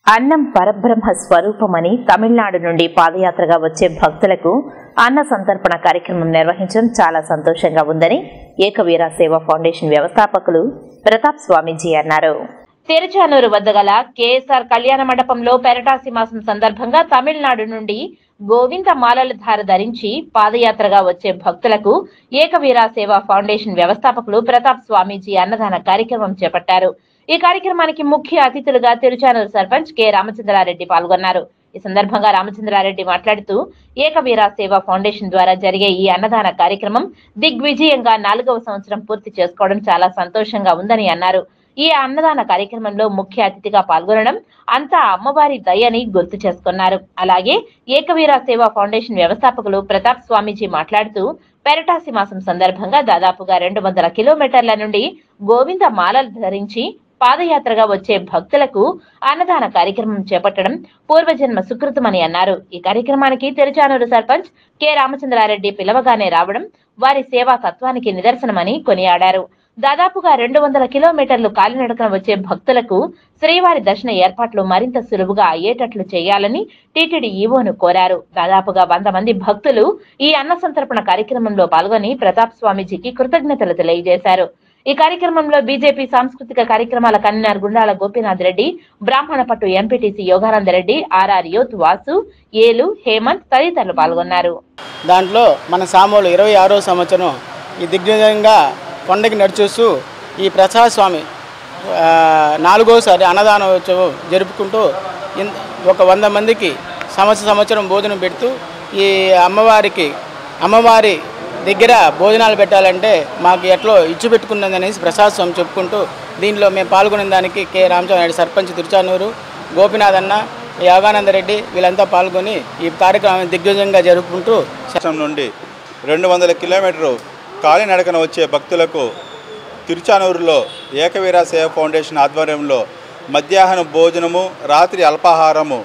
అన్నం పరబ్రహ్మ స్వరూపమని తమిళనాడు నుండి పాదయాత్రగా వచ్చే భక్తులకు అన్న సంతర్పణ కార్యక్రమం నిర్వహించడం చాలా సంతోషంగా ఉందని ఏకవీర సేవా ఫౌండేషన్ వ్యవస్థాపకులు ప్రతాప్ స్వామీజీ అన్నారు తిరుచానూరు వద్ద గల కేఎస్ఆర్ కళ్యాణ మండపంలో పెరటాసి మాసం సందర్భంగా తమిళనాడు నుండి గోవింద మాలల ధార ధరించి పాదయాత్రగా వచ్చే భక్తులకు ఏకవీర సేవా ఫౌండేషన్ వ్యవస్థాపకులు ప్రతాప్ స్వామీజీ అన్నదాన కార్యక్రమం చేపట్టారు ఈ కార్యక్రమానికి ముఖ్య అతిథులుగా తిరుచానూరు సర్పంచ్ కె రామచంద్రారెడ్డి పాల్గొన్నారు ఈ సందర్భంగా రామచంద్రారెడ్డి మాట్లాడుతూ ఏకవీర సేవా ఫౌండేషన్ ద్వారా జరిగే ఈ అన్నదాన కార్యక్రమం దిగ్విజయంగా నాలుగవ సంవత్సరం పూర్తి చేసుకోవడం చాలా సంతోషంగా ఉందని అన్నారు ఈ అన్నదాన కార్యక్రమంలో ముఖ్య అతిథిగా పాల్గొనడం అంతా అమ్మవారి దయని గుర్తు చేసుకున్నారు అలాగే ఏకవీర సేవా ఫౌండేషన్ వ్యవస్థాపకులు ప్రతాప్ స్వామీజీ మాట్లాడుతూ పెరటాసి మాసం సందర్భంగా దాదాపుగా రెండు వందల కిలోమీటర్ల నుండి గోవింద మాలలు ధరించి పాదయాత్రగా వచ్చే భక్తులకు అన్నదాన కార్యక్రమం చేపట్టడం పూర్వజన్మ సుకృతమని అన్నారు ఈ కార్యక్రమానికి తిరుచానూరు సర్పంచ్ కె రామచంద్రారెడ్డి పిలవగానే రావడం వారి సేవా తత్వానికి నిదర్శనమని కొనియాడారు దాదాపుగా రెండు వందల కిలోమీటర్లు కాలినడకన వచ్చే భక్తులకు శ్రీవారి దర్శన ఏర్పాట్లు మరింత సులువుగా అయ్యేటట్లు చేయాలని టీటీడీ ఈవోను కోరారు దాదాపుగా వంద మంది భక్తులు ఈ అన్న సంతర్పణ కార్యక్రమంలో పాల్గొని ప్రతాప్ స్వామీజీకి కృతజ్ఞతలు తెలియజేశారు ఈ కార్యక్రమంలో బీజేపీ సాంస్కృతిక కార్యక్రమాల convener Gundala Gopinath Reddy Brahmanapattu MPTC Yogananda Reddy RR youth Vasu ఏలు హేమంత్ తదితరులు పాల్గొన్నారు దాంట్లో మన సామూలు ఇరవై ఆరో సంవత్సరం ఈ దిగ్విజయంగా కొండకి నడిచొస్తూ ఈ ప్రసాద్ స్వామి ఆ, నాలుగోసారి అన్నదాన ఉత్సవం జరుపుకుంటూ ఇన్- ఒక వంద మందికి సంవత్సర సంవత్సరం భోజనం పెడుతూ ఈ అమ్మవారికి అమ్మవారి దగ్గర భోజనాలు పెట్టాలంటే మాకు ఎట్లో ఇచ్చు పెట్టుకున్నది అనేసి ప్రసాద్ స్వామి చెప్పుకుంటూ దీనిలో మేము పాల్గొనే దానికి కె రామచంద్ర సర్పంచ్ తిరుచానూరు గోపినాథ్ అన్న యోగానంద రెడ్డి వీళ్ళంతా పాల్గొని ఈ కార్యక్రమాన్ని దిగ్విజయంగా జరుపుకుంటూ రాష్ట్రం నుండి రెండు వందల కిలోమీటరు కాలినడకన వచ్చే భక్తులకు తిరుచానూరులో ఏకవీర సేవ ఫౌండేషన్ ఆధ్వర్యంలో మధ్యాహ్న భోజనము రాత్రి అల్పాహారము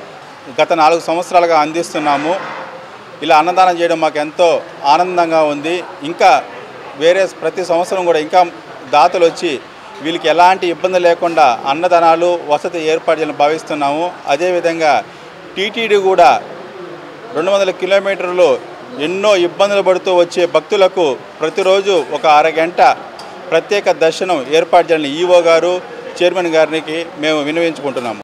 గత నాలుగు సంవత్సరాలుగా అందిస్తున్నాము ఇలా అన్నదానం చేయడం మాకు ఎంతో ఆనందంగా ఉంది ఇంకా వేరే ప్రతి సంవత్సరం కూడా ఇంకా దాతలు వచ్చి వీళ్ళకి ఎలాంటి ఇబ్బంది లేకుండా అన్నదానాలు వసతి ఏర్పాటు చేయాలని భావిస్తున్నాము అదేవిధంగా టీటీడీ కూడా రెండు వందల కిలోమీటర్లు ఎన్నో ఇబ్బందులు పడుతూ వచ్చే భక్తులకు ప్రతిరోజు ఒక అరగంట ప్రత్యేక దర్శనం ఏర్పాటు చేయాలని ఈవో గారు చైర్మన్ గారికి మేము వినవించుకుంటున్నాము